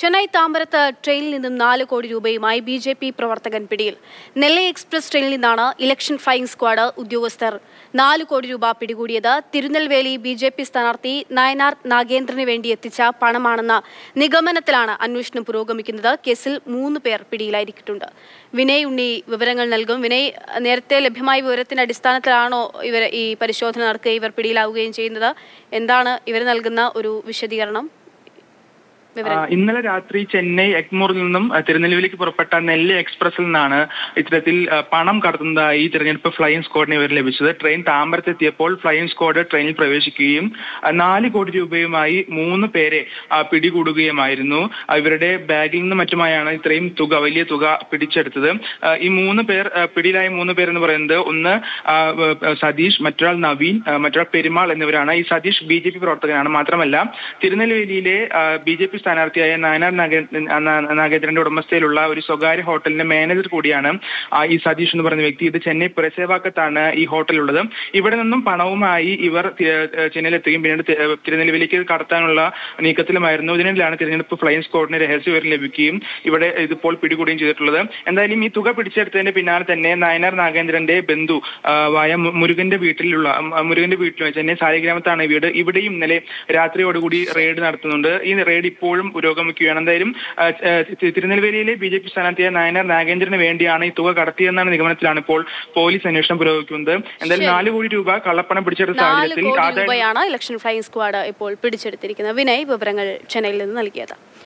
ചെന്നൈ താമ്പരത്ത് ട്രെയിനിൽ നിന്നും നാല് കോടി രൂപയുമായി ബി ജെ പി പ്രവർത്തകൻ പിടിയിൽ നെല്ലൈ എക്സ്പ്രസ് ട്രെയിനിൽ നിന്നാണ് ഇലക്ഷൻ ഫ്ലൈയിങ് സ്ക്വാഡ് ഉദ്യോഗസ്ഥർ നാല് കോടി രൂപ പിടികൂടിയത് തിരുനെൽവേലി ബി ജെ പി സ്ഥാനാർത്ഥി നയനാർ നാഗേന്ദ്രന് വേണ്ടി എത്തിച്ച പണമാണെന്ന നിഗമനത്തിലാണ് അന്വേഷണം പുരോഗമിക്കുന്നത് കേസിൽ മൂന്ന് പേർ പിടിയിലായിരിക്കിട്ടുണ്ട് വിനയ് ഉണ്ണി വിവരങ്ങൾ നൽകും വിനയ് നേരത്തെ ലഭ്യമായ വിവരത്തിന്റെ അടിസ്ഥാനത്തിലാണോ ഇവർ ഈ പരിശോധന നടക്കുകയും ഇവർ പിടിയിലാവുകയും ചെയ്യുന്നത് എന്താണ് ഇവർ നൽകുന്ന ഒരു വിശദീകരണം ആ, വിവരങ്ങൾ ഇന്നലെ രാത്രി ചെന്നൈ എഗ്മൂറിൽ നിന്നും ആ, തിരുനെൽവേലിക്ക് പുറപ്പെട്ട നെല്ല് എക്സ്പ്രസിൽ നിന്നാണ് ഇത്തരത്തിൽ ആ, പണം കടത്തുന്നതായി തിരഞ്ഞെടുപ്പ് ഫ്ലൈയിങ് സ്ക്വാഡിന് വിവരം ലഭിച്ചത് ട്രെയിൻ താമ്പരത്തെത്തിയപ്പോൾ ഫ്ലൈയിങ് സ്ക്വാഡ് ട്രെയിനിൽ പ്രവേശിക്കുകയും ആ, നാല് കോടി രൂപയുമായി മൂന്ന് പേരെ ആ, പിടികൂടുകയുമായിരുന്നു ആ, ഇവരുടെ ബാഗിൽ നിന്നും മറ്റുമായാണ് ഇത്രയും തുക വലിയ തുക പിടിച്ചെടുത്തത് ആ, ഈ മൂന്ന് പേർ ആ, പിടിയിലായ മൂന്ന് പേർ എന്ന് പറയുന്നത് ഒന്ന് ആ, ആ, സതീഷ് മറ്റൊരാൾ നവീൻ ആ, മറ്റൊരാൾ പെരുമാൾ എന്നിവരാണ് ഈ സതീഷ് ബി ജെ പി പ്രവർത്തകനാണ് മാത്രമല്ല തിരുനെൽവേലിയിലെ ബി ജെ പി സ്ഥാനാർത്ഥിയായ നായനാർ നാഗേ- നാ- നാഗേന്ദ്രന്റെ ഉടമസ്ഥയിലുള്ള ഒരു സ്വകാര്യ ഹോട്ടലിന്റെ മാനേജർ കൂടിയാണ് ആ, ഈ സതീഷ് എന്ന് പറയുന്ന വ്യക്തി ഇത് ചെന്നൈ പുരസേവാക്കത്താണ് ഈ ഹോട്ടലുള്ളത് ഇവിടെ നിന്നും പണവുമായി ഇവർ തി- ഏഹ് ചെന്നൈയിലെത്തുകയും പിന്നീട് തി- ഏഹ് തിരുനെൽവേലിക്ക് കടത്താനുള്ള നീക്കത്തിലുമായിരുന്നു ഇതിനിടയിലാണ് തിരഞ്ഞെടുപ്പ് ഫ്ലൈയിങ് സ്ക്വാഡിന് രഹസ്യ വിവരം ലഭിക്കുകയും ഇവിടെ ഇതിപ്പോൾ പിടികൂടുകയും ചെയ്തിട്ടുള്ളത് എന്തായാലും ഈ തുക പിടിച്ചെടുത്തതിന്റെ പിന്നാലെ തന്നെ നായനാർ നാഗേന്ദ്രന്റെ ബന്ധു ആ, വായ മു- മുരുകന്റെ വീട്ടിലുള്ള ഉം, മുരുകന്റെ വീട്ടിൽ ചെന്നൈ സാലിഗ്രാമത്താണ് വീട് ഇവിടെയും ഇന്നലെ രാത്രിയോടുകൂടി റെയ്ഡ് നടത്തുന്നുണ്ട് ഈ റെയ്ഡ് ഇപ്പോഴും പുരോഗമിക്കുകയാണ് എന്തായാലും ആ, ആ, തി- തിരുനെൽവേലിയിലെ ബി ജെ പി സ്ഥാനാർത്ഥിയായ നായനാർ നാഗേന്ദ്രന് വേണ്ടിയാണ് ഈ തുക കടത്തിയെന്നാണ് നിഗമനത്തിലാണ് ഇപ്പോൾ പോലീസ് അന്വേഷണം പുരോഗമിക്കുന്നത് എന്തായാലും നാല് കോടി രൂപ കള്ളപ്പണം പിടിച്ചെടുത്ത നാല് സാഹചര്യത്തിൽ കോടി ആദായ രൂപയാണ് ഇലക്ഷൻ ഫ്ലൈയിങ് സ്ക്വാഡ് ഇപ്പോൾ പിടിച്ചെടുത്തിരിക്കുന്നത് വിനയ് വിവരങ്ങൾ ചെന്നൈയിൽ നിന്ന് നൽകിയത്